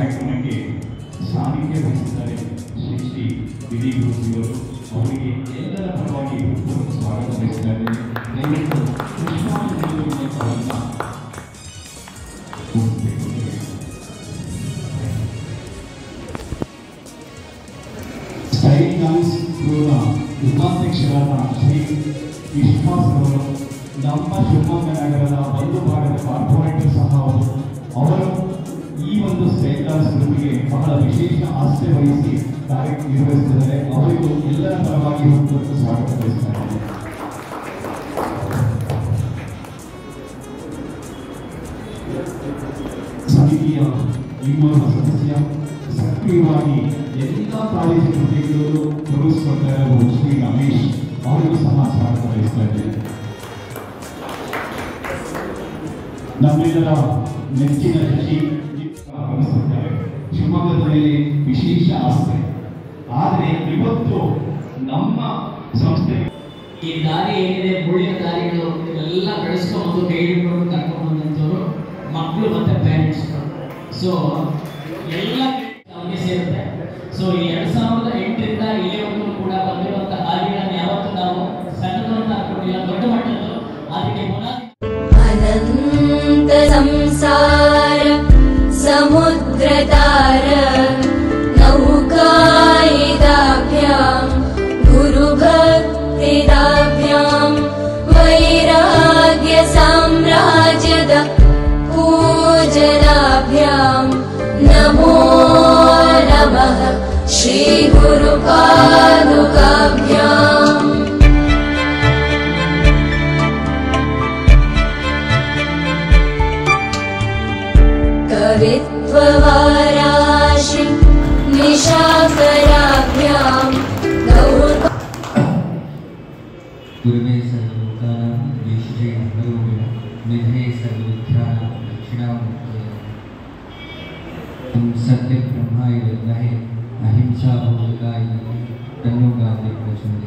ಕಾರ್ಯಕ್ರಮಕ್ಕೆ ಸಾನ್ನಿಧ್ಯ ವಹಿಸಿದ್ದಾರೆ ಶ್ರೀ ಶ್ರೀ ಗಿರಿ ಗುರುಜಿಯವರು ಅವರಿಗೆ ಎಲ್ಲರ ಪರವಾಗಿ ಹೃತ್ಪೂರ್ವಕ ಸ್ವಾಗತ ಬಯಸಿದ್ದಾರೆ ದಯವಿಟ್ಟು ಪುಷ್ಪಾಂಜಲಿ ನೀಡುವಂತಹವನ್ನ ಕೋರಿಸಬೇಕು. ಸ್ಟೈಲ್ ಡಾನ್ಸ್ ಕ್ರೂನ ಉಪಾಧ್ಯಕ್ಷರಾದ ಶ್ರೀ ವಿಶ್ವಾಸ್ ಅವರು ನಮ್ಮ ಶಿವಮೊಗ್ಗ ನಗರದ ಒಂದು ಭಾಗದ ಕಾರ್ಪೊರೇಟರ್ ಸಹ ಅವರು ಅವರು ಈ ಒಂದು ಸ್ಟೈಲ್ ಡಾನ್ಸ್ ಗ್ರೂಪ್ಗೆ ಬಹಳ ವಿಶೇಷ ಆಸ್ಥೆ ವಹಿಸಿ ಕಾರ್ಯ ನಿರ್ವಹಿಸಿದ್ದಾರೆ ಅವರಿಗೂ ಎಲ್ಲರ ಪರವಾಗಿ ಹೃತ್ಪೂರ್ವಕ ಸ್ವಾಗತ ಬಯಸ್ತಾರೆ ಸಮಿತಿಯ ಇನ್ನೋರ್ವ ಸದಸ್ಯ ಸಕ್ರಿಯವಾಗಿ ಎಲ್ಲ ಕಾಲೇಜು ಕೃತಿಗಳಲ್ಲೂ ತೊಡಗಿಸಿಕೊಳ್ತಾ ಇರುವ ಶ್ರೀ ರಮೇಶ್ ಅವರಿಗೂ ಸಹ ಸ್ವಾಗತ ಬಯಸ್ತಾ ಇದ್ದೇನೆ ನಮ್ಮೆಲ್ಲರ ನೆಚ್ಚಿನ ಶಶಿ ಆಗಮಿಸುತ್ತಾರೆ ಶಿವಮೊಗ್ಗದ ಮೇಲೆ ವಿಶೇಷ ಆಸೆ ಆದರೆ ಇವತ್ತು ನಮ್ಮ ಸಂಸ್ಥೆ ಈ ದಾರಿ ಏನಿದೆ ಮುಳ್ಳಿನ ದಾರಿಗಳು ಇವೆಲ್ಲ ಬೆಳೆಸ್ಕೊಂಡು ಕೈ ಹಿಡ್ಕೊಂಡು ಕರ್ಕೊಂಡು ಬಂದಂಥವ್ರು ಮಕ್ಕಳು ಮತ್ತೆ ಪೇರೆಂಟ್ಸ್ ಸೊ ಎಲ್ಲ ಅವರಿಗೆ ಸೇರುತ್ತೆ ಸೊ ಈ ಎರಡ್ ಸಾವಿರದ ಎಂಟರಿಂದ ಇಲ್ಲಿವರೆಗೂ ಕೂಡ ಬಂದಿರುವಂತಹ ಹಾದಿಗಳನ್ನು ಯಾವತ್ತೂ ನಾವು ಸಣ್ಣದು ಅಂತ ಅನ್ಕೊಂಡಿಲ್ಲ ದೊಡ್ಡ ಮಟ್ಟದ್ದು ಅದಕ್ಕೆ ಬುನಾದಿ अनन्त संसार समुद्रतार नौकायिदाभ्याम् गुरुभक्तिदाभ्याम् वैराग्यसाम्राज्यद पूजनाभ्याम् नमो नमः श्रीगुरुपादुकाभ्याम् कवित्ववाराशि निशाकराभ्याम् गौर गुरुवे सर्वलोकानां ईश्वरे गुरुवे निधे सर्वविद्यानां दक्षिणामूर्तये तुम सत्य ब्रह्माय विद्महे अहिंसा ಭೋಗಾಯ ತನ್ನೋ ಗಾದೆ ಪ್ರಚೋದನೆ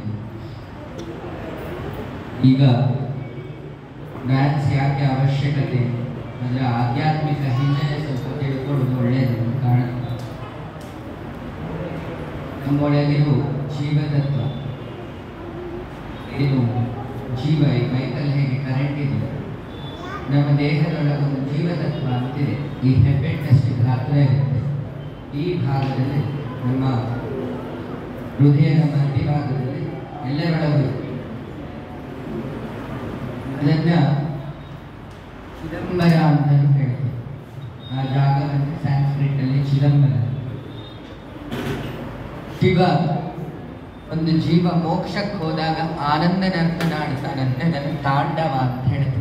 ಈಗ ಡ್ಯಾನ್ಸ್ ಯಾಕೆ ಅವಶ್ಯಕತೆ ಅಂದರೆ ಆಧ್ಯಾತ್ಮಿಕ ಹಿನ್ನೆಲೆ ಸ್ವಲ್ಪ ತಿಳ್ಕೊಳ್ಳೋದು ಒಳ್ಳೆಯದು ಕಾರಣ ನಮ್ಮೊಳಗಿರೋ ಜೀವತತ್ವ ಇದು ಜೀವ ಈ ಮೈಕಲ್ ಹೇಗೆ ಕರೆಂಟ್ ಇದೆ ನಮ್ಮ ದೇಹದೊಳಗೊಂದು ಜೀವತತ್ವ ಅಂತಿದೆ ಈ ಹೆಬ್ಬೆಟ್ಟಷ್ಟು ಗಾತ್ರ ಇರುತ್ತೆ ಈ ಭಾಗದಲ್ಲಿ ನಮ್ಮ ಹೃದಯದ ಮಧ್ಯಭಾಗದಲ್ಲಿ ಎಲ್ಲರೊಳಗೂ ಇರುತ್ತೆ. ಅದನ್ನ ಚಿದಂಬರ ಅಂತಲೂ ಹೇಳ್ತೀವಿ ಆ ಜಾಗವನ್ನು ಸ್ಯಾನ್ಸ್ಕ್ರಿಟ್ ಅಲ್ಲಿ ಚಿದಂಬರ ಶಿವ ಒಂದು ಜೀವ ಮೋಕ್ಷಕ್ಕೆ ಹೋದಾಗ ಆನಂದ ನರ್ತನಾಡ್ತಾನಂತೆ ಅದನ್ನು ತಾಂಡವ ಅಂತ ಹೇಳ್ತೀವಿ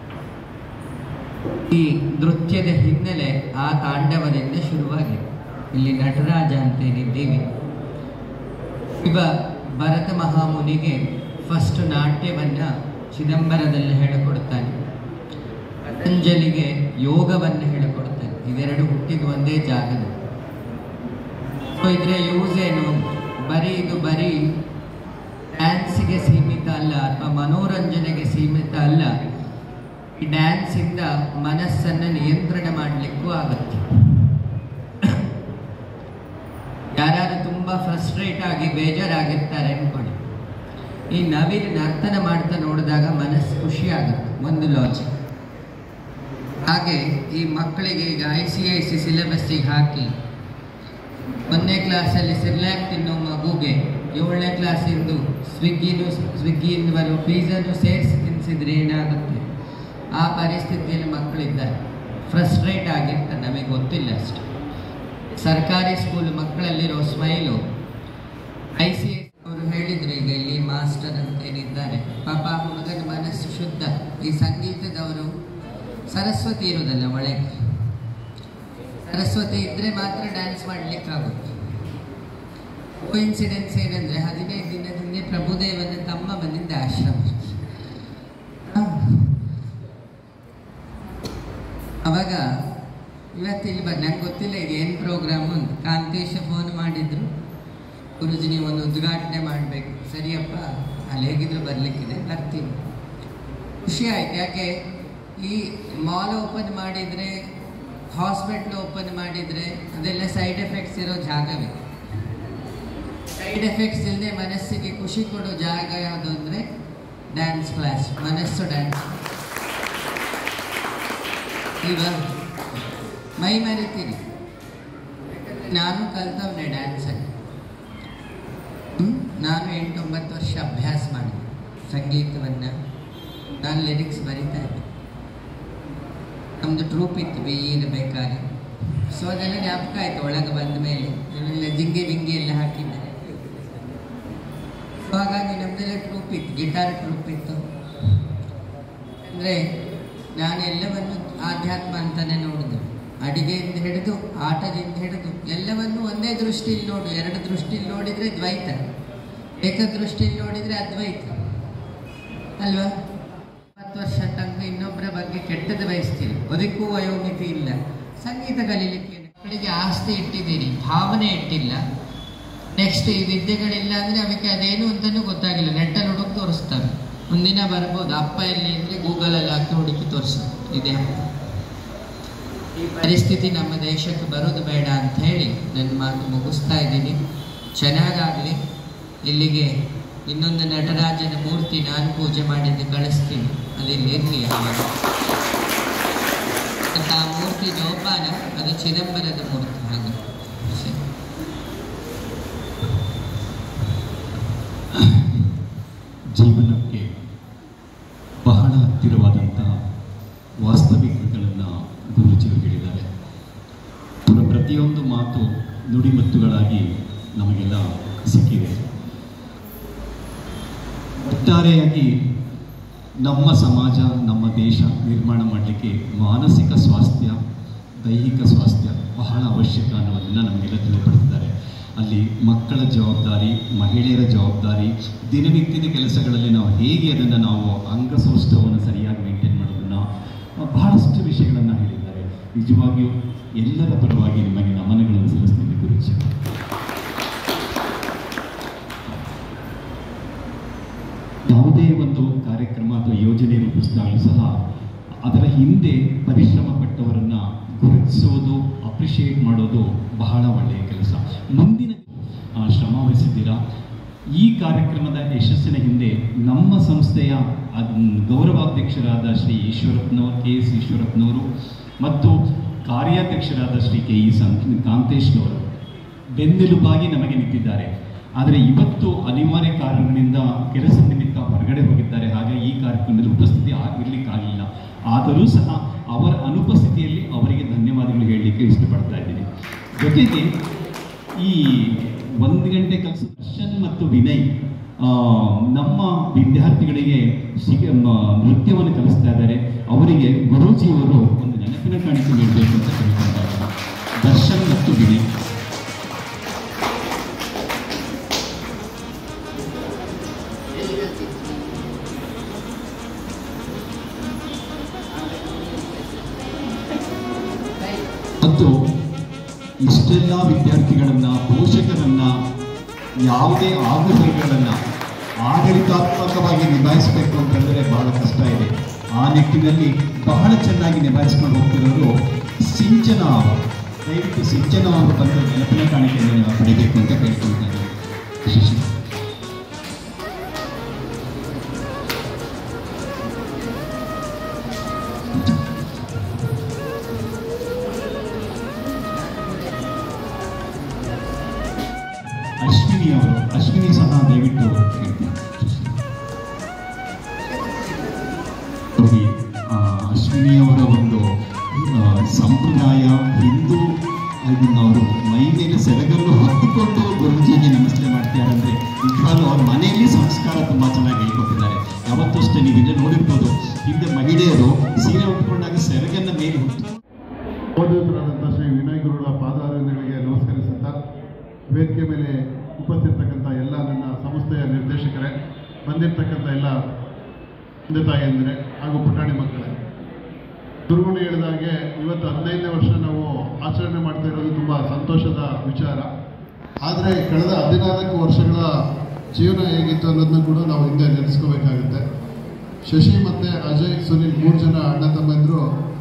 ಈ ನೃತ್ಯದ ಹಿನ್ನೆಲೆ ಆ ತಾಂಡವದಿಂದ ಶುರುವಾಗಿದೆ ಇಲ್ಲಿ ನಟರಾಜ ಅಂತ ಏನಿದ್ದೀವಿ ಶಿವ ಭರತ ಮಹಾಮುನಿಗೆ ಫಸ್ಟ್ ನಾಟ್ಯವನ್ನ ಚಿದಂಬರದಲ್ಲಿ ಹೇಳಿಕೊಡ್ತಾನೆ ಪತಂಜಲಿಗೆ ಯೋಗವನ್ನು ಹೇಳಿಕೊಡ್ತಾನೆ ಇವೆರಡು ಹುಟ್ಟಿದ ಒಂದೇ ಜಾಗದಲ್ಲಿ ಸೊ ಇದರ ಯೂಸ್ ಏನು ಬರೀ ಇದು ಬರೀ ಡ್ಯಾನ್ಸಿಗೆ ಸೀಮಿತ ಅಲ್ಲ ಅಥವಾ ಮನೋರಂಜನೆಗೆ ಸೀಮಿತ ಅಲ್ಲ ಈ ಡ್ಯಾನ್ಸಿಂದ ಮನಸ್ಸನ್ನು ನಿಯಂತ್ರಣ ಮಾಡಲಿಕ್ಕೂ ಆಗುತ್ತೆ ಯಾರು ತುಂಬ ಫ್ರಸ್ಟ್ರೇಟ್ ಆಗಿ ಬೇಜಾರಾಗಿರ್ತಾರೆ ಅನ್ಕೊಳ್ಳಿ ಈ ನವಿಲು ನರ್ತನ ಮಾಡ್ತಾ ನೋಡಿದಾಗ ಮನಸ್ಸು ಖುಷಿ ಆಗುತ್ತೆ ಒಂದು ಲಾಜಿಕ್ ಹಾಗೆ ಈ ಮಕ್ಕಳಿಗೆ ಈಗ ಐ ಸಿ ಐ ಸಿ ಸಿಲೆಬಸ್ಸಿಗೆ ಹಾಕಿ ಒಂದನೇ ಕ್ಲಾಸಲ್ಲಿ ಸಿರ್ಲ್ಯಾಕ್ ತಿನ್ನೋ ಮಗುಗೆ ಏಳನೇ ಕ್ಲಾಸಿಂದು ಸ್ವಿಗ್ಗಿನೂ ಸ್ವಿಗ್ಗಿಯಿಂದ ಬರೋ ಪಿಜ್ಜಾನು ಸೇರಿಸಿ ತಿನ್ನಿಸಿದ್ರೆ ಏನಾಗುತ್ತೆ ಆ ಪರಿಸ್ಥಿತಿಯಲ್ಲಿ ಮಕ್ಕಳಿದ್ದಾರೆ ಫ್ರಸ್ಟ್ರೇಟ್ ಆಗಿರ್ತಾರೆ ನಮಗೆ ಗೊತ್ತಿಲ್ಲ ಅಷ್ಟು ಸರ್ಕಾರಿ ಸ್ಕೂಲ್ ಮಕ್ಕಳಲ್ಲಿರೋ ಸ್ಮೈಲು ಐ ಸಿ ಎಸ್ ಅವರು ಹೇಳಿದ್ರು ಈಗ ಇಲ್ಲಿ ಮಾಸ್ಟರ್ ಅಂತ ಏನಿದ್ದಾರೆ ಪಾಪ ಆ ಹುಡುಗನ ಮನಸ್ಸು ಶುದ್ಧ ಈ ಸಂಗೀತದವರು ಸರಸ್ವತಿ ಇರೋದಲ್ಲ ಒಳಗೆ ಸರಸ್ವತಿ ಇದ್ರೆ ಮಾತ್ರ ಡ್ಯಾನ್ಸ್ ಮಾಡ್ಲಿಕ್ಕಾಗುತ್ತೆ ಕೋಇನ್ಸಿಡೆನ್ಸ್ ಏನಂದ್ರೆ ಹದಿನೈದು ದಿನದ ಹಿಂದೆ ಪ್ರಭುದೇವನ ತಮ್ಮ ಬಂದಿದ್ದ ಆಶ್ರಮ ಅವಾಗ ಇವತ್ತು ಇಲ್ಲಿ ಬಂದು ನಂಗೆ ಗೊತ್ತಿಲ್ಲ ಇದು ಏನು ಪ್ರೋಗ್ರಾಮ್ ಅಂತ ಕಾಂತೇಶ ಫೋನ್ ಮಾಡಿದ್ರು ಗುರುಜಿ ನೀವು ಒಂದು ಉದ್ಘಾಟನೆ ಮಾಡಬೇಕು ಸರಿಯಪ್ಪ ಅಲ್ಲಿ ಹೇಗಿದ್ರು ಬರಲಿಕ್ಕಿದೆ ಬರ್ತೀನಿ ಖುಷಿ ಆಯ್ತು ಯಾಕೆ ಈ ಮಾಲ್ ಓಪನ್ ಮಾಡಿದರೆ ಹಾಸ್ಪಿಟ್ಲ್ ಓಪನ್ ಮಾಡಿದರೆ ಅದೆಲ್ಲ ಸೈಡ್ ಎಫೆಕ್ಟ್ಸ್ ಇರೋ ಜಾಗವೇ ಸೈಡ್ ಎಫೆಕ್ಟ್ಸ್ ಇಲ್ಲದೆ ಮನಸ್ಸಿಗೆ ಖುಷಿ ಕೊಡೋ ಜಾಗ ಯಾವುದು ಅಂದರೆ ಡ್ಯಾನ್ಸ್ ಕ್ಲಾಸ್ ಮನಸ್ಸು ಡ್ಯಾನ್ಸ್ ಈಗ ಮೈ ಮರಿತೀರಿ ನಾನು ಕಲ್ತವನೆ ಡ್ಯಾನ್ಸಲ್ಲಿ ಹ್ಮ್? ನಾನು ಎಂಟೊಂಬತ್ತು ವರ್ಷ ಅಭ್ಯಾಸ ಮಾಡಿದೆ ಸಂಗೀತವನ್ನು ನಾನು ಲಿರಿಕ್ಸ್ ಬರಿತಾ ಇದ್ದೆ ನಮ್ಮದು ಟ್ರೂಪ್ ಇತ್ತು ಬಿ ಇರಬೇಕಾದ್ರೆ ಸೊ ಅದೆಲ್ಲ ಜ್ಞಾಪಕ ಆಯಿತು ಒಳಗೆ ಬಂದ ಮೇಲೆ ಎಲ್ಲ ಜಿಂಗೆ ಜಿಂಗೆ ಎಲ್ಲ ಹಾಕಿದ್ದೆ ಸೊ ಹಾಗಾಗಿ ನಮ್ಮದೆಲ್ಲ ಟ್ರೂಪ್ ಇತ್ತು ಗಿಟಾರ್ ಟ್ರೂಪ್ ಇತ್ತು ಅಂದರೆ ನಾನು ಎಲ್ಲವನ್ನು ಆಧ್ಯಾತ್ಮ ಅಂತಲೇ ನೋಡಿದೆ ಅಡಿಗೆಯಿಂದ ಹಿಡಿದು ಆಟದಿಂದ ಹಿಡಿದು ಎಲ್ಲವನ್ನು ಒಂದೇ ದೃಷ್ಟಿಯಲ್ಲಿ ನೋಡು ಎರಡು ದೃಷ್ಟಿಯಲ್ಲಿ ನೋಡಿದರೆ ದ್ವೈತ ಏಕದೃಷ್ಟಿಯಲ್ಲಿ ನೋಡಿದರೆ ಅದ್ವೈತ ಅಲ್ವಾ ಹತ್ತು ವರ್ಷ ತನಕ ಇನ್ನೊಬ್ಬರ ಬಗ್ಗೆ ಕೆಟ್ಟದ್ದು ಬಯಸ್ತೀರಿ ಅದಕ್ಕೂ ವಯೋಮಿತಿ ಇಲ್ಲ ಸಂಗೀತ ಕಲೀಲಿಕ್ಕೆ ಮಕ್ಕಳಿಗೆ ಆಸ್ತಿ ಇಟ್ಟಿದ್ದೀರಿ ಭಾವನೆ ಇಟ್ಟಿಲ್ಲ ನೆಕ್ಸ್ಟ್ ಈ ವಿದ್ಯೆಗಳಿಲ್ಲ ಅಂದರೆ ಅವಕ್ಕೆ ಅದೇನು ಅಂತಲೂ ಗೊತ್ತಾಗಿಲ್ಲ ನೆಟ್ಟಲ್ಲಿ ಹುಡುಕಿ ತೋರಿಸ್ತಾರೆ ಮುಂದಿನ ಬರ್ಬೋದು ಅಪ್ಪ ಎಲ್ಲಿ ಅಂದರೆ ಗೂಗಲಲ್ಲಿ ಹಾಕಿ ಹುಡುಕಿ ತೋರಿಸೋದು ಇದೆ ಈ ಪರಿಸ್ಥಿತಿ ನಮ್ಮ ದೇಶಕ್ಕೆ ಬರೋದು ಬೇಡ ಅಂತ ಹೇಳಿ ನನ್ನ ಮಾತು ಮುಗಿಸ್ತಾ ಇದ್ದೀನಿ ಚೆನ್ನಾಗಾಗಲಿ ಇಲ್ಲಿಗೆ ಇನ್ನೊಂದು ನಟರಾಜನ ಮೂರ್ತಿ ನಾನು ಪೂಜೆ ಮಾಡಿದ್ದು ಕಳಿಸ್ತೀನಿ ಅದಿಲ್ಲಿ ಇರಲಿ ಮತ್ತು ಆ ಮೂರ್ತಿ ಜೋಪಾನ ಅದು ಚಿದಂಬರದ ಮೂರ್ತಿ ಹಾಗೆ ಸರಿ ಜೀವನಕ್ಕೆ ಬಹಳ ಹತ್ತಿರವಾದಂತಹ ವಾಸ್ತವಿಕಗಳನ್ನು ಗುರುಜಿಯವರು ಹೇಳಿದ್ದಾರೆ ಅವರ ಪ್ರತಿಯೊಂದು ಮಾತು ನುಡಿಮತ್ತುಗಳಾಗಿ ನಮಗೆಲ್ಲ ಸಿಕ್ಕಿದೆ ಒಟ್ಟಾರೆಯಾಗಿ ನಮ್ಮ ಸಮಾಜ ನಮ್ಮ ದೇಶ ನಿರ್ಮಾಣ ಮಾಡಲಿಕ್ಕೆ ಮಾನಸಿಕ ಸ್ವಾಸ್ಥ್ಯ ದೈಹಿಕ ಸ್ವಾಸ್ಥ್ಯ ಬಹಳ ಅವಶ್ಯಕ ಅನ್ನೋದನ್ನು ನಮಗೆಲ್ಲ ತಿಳಿಪಡಿಸಿದ್ದಾರೆ ಅಲ್ಲಿ ಮಕ್ಕಳ ಜವಾಬ್ದಾರಿ ಮಹಿಳೆಯರ ಜವಾಬ್ದಾರಿ ದಿನನಿತ್ಯದ ಕೆಲಸಗಳಲ್ಲಿ ನಾವು ಹೇಗೆ ಅದನ್ನು ನಾವು ಅಂಗಸೌಷ್ಠವನ್ನು ಸರಿಯಾಗಿ ಮೇಂಟೈನ್ ಮಾಡೋದನ್ನು ಬಹಳಷ್ಟು ವಿಷಯಗಳನ್ನು ಹೇಳಿದ್ದಾರೆ ನಿಜವಾಗಿಯೂ ಎಲ್ಲರ ಪರವಾಗಿ ನಿಮಗೆ ನಮನಗಳನ್ನು ಸಲ್ಲಿಸ್ತೀನಿ ಗುರುಜಿ ಯಾವುದೇ ಒಂದು ಕಾರ್ಯಕ್ರಮ ಅಥವಾ ಯೋಜನೆ ರೂಪಿಸಿದಾಗಲೂ ಸಹ ಅದರ ಹಿಂದೆ ಪರಿಶ್ರಮ ಪಟ್ಟವರನ್ನು ಗುರುತಿಸೋದು ಅಪ್ರಿಷಿಯೇಟ್ ಮಾಡೋದು ಬಹಳ ಒಳ್ಳೆಯ ಕೆಲಸ ಮುಂದಿನ ಆ, ಶ್ರಮ ವಹಿಸಿದ್ದೀರಾ ಈ ಕಾರ್ಯಕ್ರಮದ ಯಶಸ್ಸಿನ ಹಿಂದೆ ನಮ್ಮ ಸಂಸ್ಥೆಯ ಅದ್- ಗೌರವಾಧ್ಯಕ್ಷರಾದ ಶ್ರೀ ಈಶ್ವರಪ್ಪನವರು ಕೆ ಎಸ್ ಈಶ್ವರಪ್ಪನವರು ಮತ್ತು ಕಾರ್ಯಾಧ್ಯಕ್ಷರಾದ ಶ್ರೀ ಕೆ ಇ ಸಂ ಕಾಂತೇಶ್ನವರು ಬೆನ್ನೆಲುಬಾಗಿ ನಮಗೆ ನಿಂತಿದ್ದಾರೆ ಆದರೆ ಇವತ್ತು ಅನಿವಾರ್ಯ ಕಾರಣಗಳಿಂದ ಕೆಲಸ ನಿಮಿತ್ತ ಹೊರಗಡೆ ಹೋಗಿದ್ದಾರೆ ಹಾಗೆ ಈ ಕಾರ್ಯಕ್ರಮದಲ್ಲಿ ಉಪಸ್ಥಿತಿ ಆಗಿರ್ಲಿಕ್ಕಾಗಲಿಲ್ಲ ಆದರೂ ಸಹ ಅವರ ಅನುಪಸ್ಥಿತಿಯಲ್ಲಿ ಅವರಿಗೆ ಧನ್ಯವಾದಗಳು ಹೇಳಲಿಕ್ಕೆ ಇಷ್ಟಪಡ್ತಾ ಇದ್ದೀನಿ ಜೊತೆಗೆ ಈ ಒಂದು ಗಂಟೆ ಕೆಲಸ ದರ್ಶನ್ ಮತ್ತು ವಿನಯ್ ಆ, ನಮ್ಮ ವಿದ್ಯಾರ್ಥಿಗಳಿಗೆ ಸಿಗ ಮ- ನೃತ್ಯವನ್ನು ಕಲಿಸ್ತಾ ಇದ್ದಾರೆ ಅವರಿಗೆ ಗುರೂಜಿಯವರು ಒಂದು ನೆನಪಿನ ಕಾಣಿಕೆ ನೀಡಬೇಕು ಅಂತ ಕೇಳ್ಕೊಳ್ತಾ ಇದ್ದಾರೆ ದರ್ಶನ್ ಮತ್ತು ವಿನಯ್ ಮತ್ತು ಇಷ್ಟೆಲ್ಲ ವಿದ್ಯಾರ್ಥಿಗಳನ್ನ ಪೋಷಕರನ್ನ ಯಾವುದೇ ಆಗುಹೋಗುಗಳನ್ನ ಆಡಳಿತಾತ್ಮಕವಾಗಿ ನಿಭಾಯಿಸಬೇಕು ಅಂತಂದರೆ ಬಹಳ ಕಷ್ಟ ಇದೆ ಆ ನಿಟ್ಟಿನಲ್ಲಿ ಬಹಳ ಚೆನ್ನಾಗಿ ನಿಭಾಯಿಸ್ಕೊಂಡು ಹೋಗ್ತಿರೋರು ಸಿಂಚನ ಅವರು ದಯವಿಟ್ಟು ಸಿಂಚನ ಅವರು ಬಂದು ನೆನಪಿನ ಕಾಣಿಕೆಯನ್ನು ನಾವು ಪಡಿಬೇಕು ಅಂತ ಕೇಳ್ಕೊಳ್ತಾರೆ ಶಶಿ ಅಶ್ವಿನಿ ಅವರು ಅಶ್ವಿನಿ ಸಹ ದಯವಿಟ್ಟು ಹೇಳ್ತೀನಿ ನೋಡಿ ಆ, ಅಶ್ವಿನಿ ಅವರ ಒಂದು ಆ, ಸಂಪ್ರದಾಯ ಹಿಂದೂ ಇದನ್ನ ಅವರು ಮೈ ಮೇಲೆ ಸೆರಗನ್ನು ಹೊತ್ತುಕೊಂಡು ಗುರುಜಿಗೆ ನಮಸ್ತೆ ಮಾಡ್ತಾರೆ ಅಂದರೆ ನಿಜವಾಗ್ಲೂ ಅವ್ರ ಮನೆಯಲ್ಲಿ ಸಂಸ್ಕಾರ ತುಂಬ ಚೆನ್ನಾಗಿ ಹೇಳ್ಕೊಟ್ಟಿದ್ದಾರೆ ಯಾವತ್ತೂ ಅಷ್ಟೇ ನೀವು ಇಲ್ಲೇ ನೋಡಿರ್ಬೋದು ಹಿಂದೆ ಮಹಿಳೆಯರು ಸೀರೆ ಉಟ್ಕೊಂಡಾಗ ಸೆರಗನ್ನ ಮೇಲೆ ಹೊತ್ತು ಓದಿತರಾದಂಥ ಶ್ರೀ ವಿನಯ್ ಗುರುಗಳ ಪಾದಾರವಿಂದಗಳಿಗೆ ನಮಸ್ಕರಿಸುತ್ತಾ ವೇದಿಕೆ ಮೇಲೆ ಉಪಸ್ಥಿರ್ತಕ್ಕಂಥ ಎಲ್ಲ ನನ್ನ ಸಂಸ್ಥೆಯ ನಿರ್ದೇಶಕರೇ ಬಂದಿರತಕ್ಕಂಥ ಎಲ್ಲ ತಂದೆ ತಾಯಿಯಂದರೆ ಹಾಗೂ ಪುಟಾಣಿ ಮಕ್ಕಳೇ ಗುರುಗಳು ಹೇಳಿದಾಗೆ ಇವತ್ತು ಹದಿನೈದನೇ ವರ್ಷ ನಾವು ಆಚರಣೆ ಮಾಡ್ತಾ ಇರೋದು ತುಂಬ ಸಂತೋಷದ ವಿಚಾರ ಆದರೆ ಕಳೆದ ಹದಿನಾಲ್ಕು ವರ್ಷಗಳ ಜೀವನ ಹೇಗಿತ್ತು ಅನ್ನೋದನ್ನ ಕೂಡ ನಾವು ಹಿಂದೆ ನೆನೆಸ್ಕೋಬೇಕಾಗುತ್ತೆ ಶಶಿ ಮತ್ತು ಅಜಯ್ ಸುನಿಲ್ ಮೂರು ಜನ ಅಣ್ಣ ತಮ್ಮಂದರು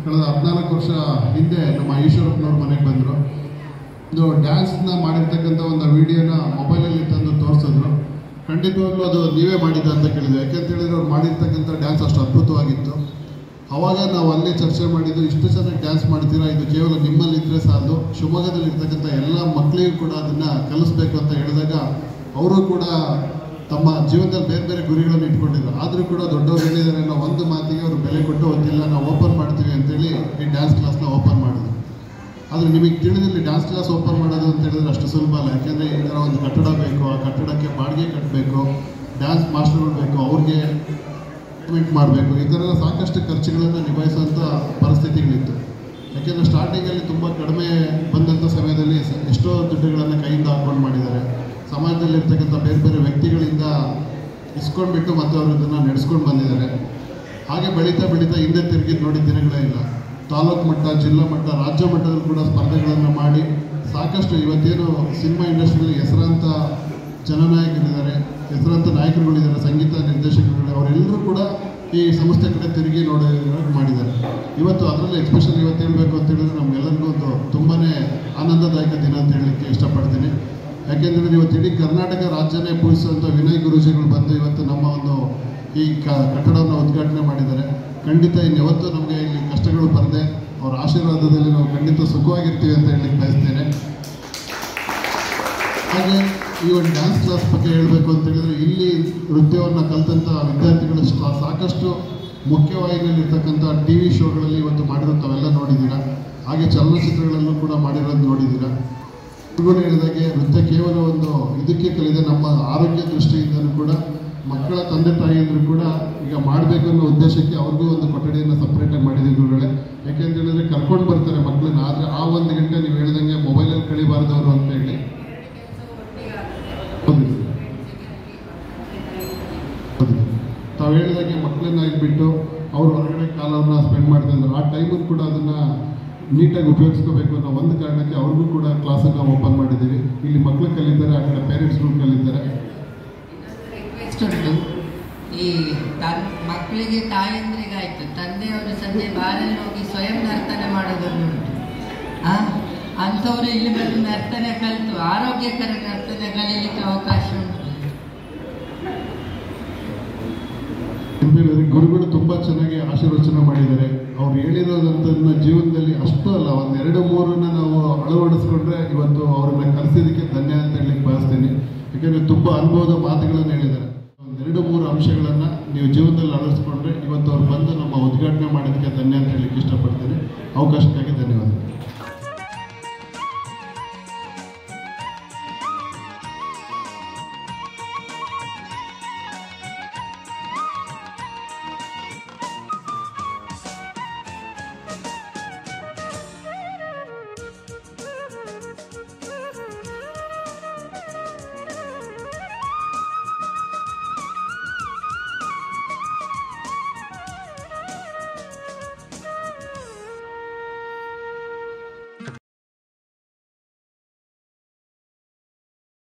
ಕಳೆದ ಹದಿನಾಲ್ಕು ವರ್ಷ ಹಿಂದೆ ನಮ್ಮ ಈಶ್ವರಪ್ಪನವ್ರ ಮನೆಗೆ ಬಂದರು ಇದು ಡ್ಯಾನ್ಸ್ನ ಮಾಡಿರ್ತಕ್ಕಂಥ ಒಂದು ವಿಡಿಯೋನ ಮೊಬೈಲಲ್ಲಿ ತಂದು ತೋರಿಸಿದ್ರು ಖಂಡಿತವಾಗ್ಲೂ ಅದು ನೀವೇ ಮಾಡಿದ್ದ ಅಂತ ಕೇಳಿದ್ವಿ ಯಾಕೆಂತ ಹೇಳಿದ್ರೆ ಅವ್ರು ಮಾಡಿರ್ತಕ್ಕಂಥ ಡ್ಯಾನ್ಸ್ ಅಷ್ಟು ಅದ್ಭುತವಾಗಿತ್ತು ಅವಾಗ ನಾವು ಅಲ್ಲೇ ಚರ್ಚೆ ಮಾಡಿದ್ದು ಇಷ್ಟು ಚೆನ್ನಾಗಿ ಡ್ಯಾನ್ಸ್ ಮಾಡ್ತೀರಾ ಇದು ಕೇವಲ ನಿಮ್ಮಲ್ಲಿ ಇದ್ರೆ ಸಾಲದು ಶಿವಮೊಗ್ಗದಲ್ಲಿ ಇರ್ತಕ್ಕಂಥ ಎಲ್ಲ ಮಕ್ಕಳಿಗೂ ಕೂಡ ಅದನ್ನು ಕಲಿಸ್ಬೇಕು ಅಂತ ಹೇಳಿದಾಗ ಅವರು ಕೂಡ ತಮ್ಮ ಜೀವನದಲ್ಲಿ ಬೇರೆ ಬೇರೆ ಗುರಿಗಳನ್ನು ಇಟ್ಕೊಂಡಿದ್ರು ಆದರೂ ಕೂಡ ದೊಡ್ಡವರು ಹೇಳಿದ್ದಾರೆ ಅನ್ನೋ ಒಂದು ಮಾತಿಗೆ ಅವರು ಬೆಲೆ ಕೊಟ್ಟು ಒಂದಿಲ್ಲ ನಾವು ಓಪನ್ ಮಾಡ್ತೀವಿ ಅಂತೇಳಿ ಈ ಡ್ಯಾನ್ಸ್ ಕ್ಲಾಸ್ನ ಓಪನ್ ಮಾಡಿದ್ರು ಆದರೆ ನಿಮಗೆ ತಿಳಿದಿಲ್ಲ ಡ್ಯಾನ್ಸ್ ಕ್ಲಾಸ್ ಓಪನ್ ಮಾಡೋದು ಅಂತ ಹೇಳಿದ್ರೆ ಅಷ್ಟು ಸುಲಭ ಅಲ್ಲ ಯಾಕೆಂದರೆ ಈ ಥರ ಒಂದು ಕಟ್ಟಡ ಬೇಕು ಆ ಕಟ್ಟಡಕ್ಕೆ ಬಾಡಿಗೆ ಕಟ್ಟಬೇಕು ಡ್ಯಾನ್ಸ್ ಮಾಸ್ಟರ್ಗಳು ಬೇಕು ಅವ್ರಿಗೆ ಪೇಮೆಂಟ್ ಮಾಡಬೇಕು ಈ ಥರ ಎಲ್ಲ ಸಾಕಷ್ಟು ಖರ್ಚುಗಳನ್ನು ನಿಭಾಯಿಸುವಂಥ ಪರಿಸ್ಥಿತಿಗಳಿತ್ತು ಯಾಕೆಂದರೆ ಸ್ಟಾರ್ಟಿಂಗಲ್ಲಿ ತುಂಬ ಕಡಿಮೆ ಬಂದಂಥ ಸಮಯದಲ್ಲಿ ಸ- ಎಷ್ಟೋ ದುಡ್ಡುಗಳನ್ನು ಕೈಯಿಂದ ಹಾಕೊಂಡು ಮಾಡಿದ್ದಾರೆ ಸಮಾಜದಲ್ಲಿರ್ತಕ್ಕಂಥ ಬೇರೆ ಬೇರೆ ವ್ಯಕ್ತಿಗಳಿಂದ ಇಸ್ಕೊಂಡ್ಬಿಟ್ಟು ಮತ್ತೆ ಅವರು ಇದನ್ನು ನಡೆಸ್ಕೊಂಡು ಬಂದಿದ್ದಾರೆ ಹಾಗೆ ಬೆಳೀತಾ ಬೆಳೀತಾ ಹಿಂದೆ ತಿರುಗಿದ್ದು ನೋಡಿ ದಿನಗಳೇ ಇಲ್ಲ ತಾಲೂಕು ಮಟ್ಟ ಜಿಲ್ಲಾ ಮಟ್ಟ ರಾಜ್ಯ ಮಟ್ಟದಲ್ಲಿ ಕೂಡ ಸ್ಪರ್ಧೆಗಳನ್ನು ಮಾಡಿ ಸಾಕಷ್ಟು ಇವತ್ತೇನು ಸಿನಿಮಾ ಇಂಡಸ್ಟ್ರಿಯಲ್ಲಿ ಹೆಸರಾಂತ ಜನನಾಯಕರಿದ್ದಾರೆ ಹೆಸರಾಂತ ನಾಯಕರುಗಳಿದ್ದಾರೆ ಸಂಗೀತ ನಿರ್ದೇಶಕರುಗಳು ಅವರೆಲ್ಲರೂ ಕೂಡ ಈ ಸಂಸ್ಥೆ ಕಡೆ ತಿರುಗಿ ನೋಡಿ ಮಾಡಿದ್ದಾರೆ ಇವತ್ತು ಅದರಲ್ಲಿ ಎಕ್ಸ್ಪೆಷಲ್ ಇವತ್ತು ಹೇಳಬೇಕು ಅಂತ ಹೇಳಿದ್ರೆ ನಮಗೆಲ್ಲರಿಗೂ ಒಂದು ತುಂಬಾ ಆನಂದದಾಯಕ ದಿನ ಅಂತ ಹೇಳಲಿಕ್ಕೆ ಇಷ್ಟಪಡ್ತೀನಿ ಯಾಕೆಂದರೆ ಇವತ್ತು ಇಡೀ ಕರ್ನಾಟಕ ರಾಜ್ಯನೇ ಪೂಜಿಸುವಂಥ ವಿನಯ್ ಗುರೂಜಿಗಳು ಬಂದು ಇವತ್ತು ನಮ್ಮ ಒಂದು ಈ ಕ ಕಟ್ಟಡವನ್ನು ಉದ್ಘಾಟನೆ ಮಾಡಿದ್ದಾರೆ ಖಂಡಿತ ಇನ್ಯಾವತ್ತೂ ನಮಗೆ ಇಲ್ಲಿ ಕಷ್ಟಗಳು ಬರದೆ ಅವರ ಆಶೀರ್ವಾದದಲ್ಲಿ ನಾವು ಖಂಡಿತ ಸುಖವಾಗಿರ್ತೀವಿ ಅಂತ ಹೇಳಲಿಕ್ಕೆ ಬಯಸ್ತೇನೆ ಹಾಗೆ ಈ ಒಂದು ಡ್ಯಾನ್ಸ್ ಕ್ಲಾಸ್ ಬಗ್ಗೆ ಹೇಳಬೇಕು ಅಂತ ಹೇಳಿದ್ರೆ ಇಲ್ಲಿ ನೃತ್ಯವನ್ನು ಕಲಿತಂಥ ವಿದ್ಯಾರ್ಥಿಗಳು ಸಾ- ಸಾಕಷ್ಟು ಮುಖ್ಯವಾಹಿನಿಯಲ್ಲಿರ್ತಕ್ಕಂಥ ಟಿ ವಿ ಶೋಗಳಲ್ಲಿ ಇವತ್ತು ಮಾಡಿರೋ ತಾವೆಲ್ಲ ನೋಡಿದ್ದೀರಾ ಹಾಗೆ ಚಲನಚಿತ್ರಗಳಲ್ಲೂ ಕೂಡ ಮಾಡಿರೋದು ನೋಡಿದ್ದೀರಾ ಇವುಗಳು ಹೇಳಿದಾಗೆ ನೃತ್ಯ ಕೇವಲ ಒಂದು ಇದಕ್ಕೆ ಕಲಿದೆ ನಮ್ಮ ಆರೋಗ್ಯ ದೃಷ್ಟಿಯಿಂದಲೂ ಕೂಡ ಮಕ್ಕಳ ತಂದೆ ತಾಯಿಯಂದ್ರು ಕೂಡ ಈಗ ಮಾಡಬೇಕು ಅನ್ನೋ ಉದ್ದೇಶಕ್ಕೆ ಅವ್ರಿಗೂ ಒಂದು ಕೊಠಡಿಯನ್ನು ಸಪ್ರೇಟಾಗಿ ಮಾಡಿದ್ದೀವಿ ಗುರುಗಳೇ ಯಾಕೆಂತ ಹೇಳಿದ್ರೆ ಕರ್ಕೊಂಡು ಬರ್ತಾರೆ ಮಕ್ಕಳನ್ನ ಆದರೆ ಆ ಒಂದು ಗಂಟೆ ನೀವು ಹೇಳ್ದಂಗೆ ಮೊಬೈಲಲ್ಲಿ ಕಳಿಬಾರ್ದು ಅವರು ಅಂತ ಹೇಳಿ ಹೌದು. ಹೌದು. ತಾವು ಹೇಳಿದಾಗೆ ಮಕ್ಕಳನ್ನ ಇಟ್ಬಿಟ್ಟು ಅವ್ರು ಹೊರಗಡೆ ಕಾಲವನ್ನು ಸ್ಪೆಂಡ್ ಮಾಡ್ತಿದ್ರು ಆ ಟೈಮಲ್ಲಿ ಕೂಡ ಅದನ್ನು ನೀಟಾಗಿ ಉಪಯೋಗಿಸ್ಕೋಬೇಕು ಅನ್ನೋ ಒಂದು ಕಾರಣಕ್ಕೆ ಅವ್ರಿಗೂ ಕೂಡ ಕ್ಲಾಸನ್ನು ಓಪನ್ ಮಾಡಿದ್ದೀವಿ ಇಲ್ಲಿ ಮಕ್ಕಳು ಕಲಿತಾರೆ ಆ ಕಡೆ ಪೇರೆಂಟ್ಸ್ಗಳು ಕಲಿತಾರೆ ರಿಕ್ವೆಸ್ಟ್ ಉಂಟು ಈ ತನ್ ಮಕ್ಕಳಿಗೆ ತಾಯಂದ್ರಿಗಾಯ್ತು ತಂದೆಯವರು ಸಂಜೆ ಬಾರಲ್ಲಿ ಹೋಗಿ ಸ್ವಯಂ ನರ್ತನೆ ಮಾಡೋದನ್ನು ಉಂಟು ಆ ಅಂಥವರು ಇಲ್ಲಿ ಬಂದು ನರ್ತನೆ ಕಲಿತು ಆರೋಗ್ಯಕರ ನರ್ತನೆ ಕಲೀಲಿಕ್ಕೆ ಅವಕಾಶ ಉಂಟು ಹೇಳಿದ್ರೆ ಗುರುಗಳು ತುಂಬ ಚೆನ್ನಾಗಿ ಆಶೀರ್ವಚನ ಮಾಡಿದ್ದಾರೆ ಅವ್ರು ಹೇಳಿರೋದಂಥದ್ದನ್ನ ಜೀವನದಲ್ಲಿ ಅಷ್ಟು ಅಲ್ಲ ಒಂದು ಎರಡು ಮೂರನ್ನ ನಾವು ಅಳವಡಿಸ್ಕೊಂಡ್ರೆ ಇವತ್ತು ಅವ್ರನ್ನ ಕಲಿಸಿದ್ದಕ್ಕೆ ಧನ್ಯ ಅಂತ ಹೇಳಲಿಕ್ಕೆ ಬಯಸ್ತೀನಿ ಯಾಕಂದರೆ ತುಂಬ ಅನುಭವದ ಮಾತುಗಳನ್ನು ಹೇಳಿದ್ದಾರೆ ಒಂದೆರಡು ಮೂರು ಅಂಶಗಳನ್ನು ನೀವು ಜೀವನದಲ್ಲಿ ಅಳವಡಿಸ್ಕೊಂಡ್ರೆ ಇವತ್ತು ಅವ್ರು ಬಂದು ನಮ್ಮ ಉದ್ಘಾಟನೆ ಮಾಡೋದಕ್ಕೆ ಧನ್ಯ ಅಂತ ಹೇಳಲಿಕ್ಕೆ ಇಷ್ಟಪಡ್ತೀನಿ ಅವಕಾಶಕ್ಕಾಗಿ ಧನ್ಯ